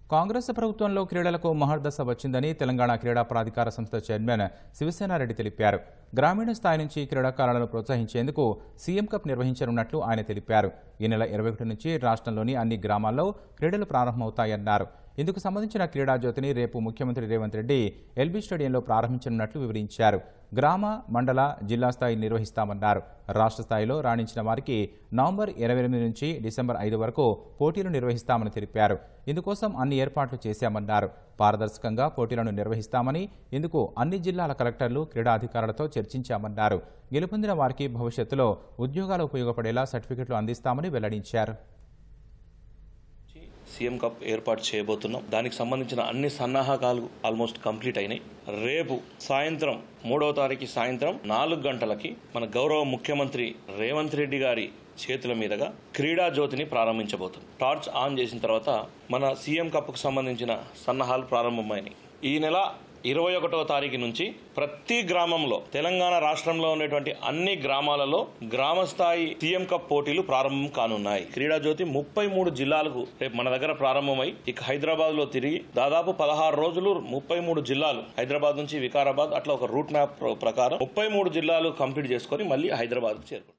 కాంగ్రెస్ ప్రభుత్వంలో క్రీడలకు మహర్దశ వచ్చిందని తెలంగాణ క్రీడా ప్రాధికార సంస్థ చైర్మన్ శివసేనారెడ్డి తెలిపారు గ్రామీణ స్థాయి నుంచి క్రీడాకారులను ప్రోత్సహించేందుకు సీఎం కప్ నిర్వహించనున్నట్లు ఆయన తెలిపారు ఈ నెల ఇరవై ఒకటి నుంచి రాష్ట్రంలోని అన్ని గ్రామాల్లో క్రీడలు ప్రారంభమవుతాయన్నారు ఇందుకు సంబంధించిన క్రీడా జ్యోతిని రేపు ముఖ్యమంత్రి రేవంత్ రెడ్డి ఎల్బీ స్టేడియంలో ప్రారంభించనున్నట్లు వివరించారు గ్రామ మండల జిల్లా స్థాయి నిర్వహిస్తామన్నారు రాష్ట్ర స్థాయిలో రాణించిన వారికి నవంబర్ ఇరవై ఎనిమిది నుంచి డిసెంబర్ ఐదు వరకు పోటీలు నిర్వహిస్తామని తెలిపారు ఇందుకోసం అన్ని ఏర్పాట్లు చేశామన్నారు పారదర్శకంగా పోటీలను నిర్వహిస్తామని ఇందుకు అన్ని జిల్లాల కలెక్టర్లు క్రీడా అధికారులతో చర్చించామన్నారు గెలుపొందిన వారికి భవిష్యత్తులో ఉద్యోగాలు ఉపయోగపడేలా సర్టిఫికెట్లు అందిస్తామని వెల్లడించారు సీఎం కప్ ఏర్పాటు చేయబోతున్నాం దానికి సంబంధించిన అన్ని సన్నాహకాలు ఆల్మోస్ట్ కంప్లీట్ అయినాయి రేపు సాయంత్రం మూడవ తారీఖు సాయంత్రం నాలుగు గంటలకి మన గౌరవ ముఖ్యమంత్రి రేవంత్ రెడ్డి గారి చేతుల మీదుగా క్రీడా జ్యోతిని ప్రారంభించబోతుంది టార్చ్ ఆన్ చేసిన తర్వాత మన సీఎం కప్కు సంబంధించిన సన్నాహాలు ప్రారంభమైనాయి ఈ నెల ఇరవై ఒకటవ తారీఖు నుంచి ప్రతి గ్రామంలో తెలంగాణ రాష్ట్రంలో ఉన్నటువంటి అన్ని గ్రామాలలో గ్రామ స్థాయి సీఎం కప్ పోటీలు ప్రారంభం కానున్నాయి క్రీడా జ్యోతి ముప్పై మూడు జిల్లాలకు రేపు మన దగ్గర ప్రారంభమై ఇక హైదరాబాద్ లో తిరిగి దాదాపు పదహారు రోజులు ముప్పై మూడు జిల్లాలు హైదరాబాద్ నుంచి వికారాబాద్ అట్లా ఒక రూట్ మ్యాప్ ప్రకారం ముప్పై మూడు జిల్లాలు కంప్లీట్ చేసుకొని మళ్ళీ హైదరాబాద్ చేరుకుంటాం